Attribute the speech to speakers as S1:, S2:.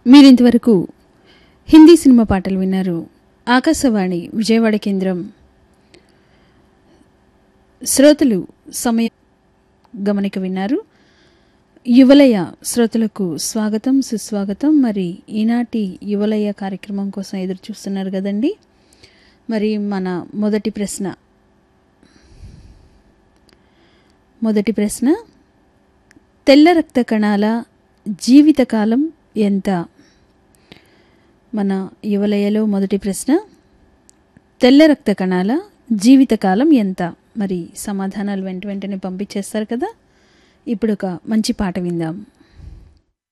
S1: మీరింతవరకు హిందీ సినిమా పాటలు విన్నారు ఆకాశవాణి విజయవాడ కేంద్రం శ్రోతలు సమయ గమనిక విన్నారు యువలయ శ్రోతలకు స్వాగతం సుస్వాగతం మరి ఈనాటి యువలయ కార్యక్రమం కోసం ఎదురు చూస్తున్నారు కదండి మరి మన మొదటి ప్రశ్న మొదటి ప్రశ్న తెల్ల రక్త కణాల జీవితకాలం ఎంత మన యువలయలో మొదటి ప్రశ్న తెల్ల రక్త కణాల జీవితకాలం ఎంత మరి సమాధానాలు వెంట వెంటనే పంపించేస్తారు కదా ఇప్పుడు ఒక మంచి పాట విందాం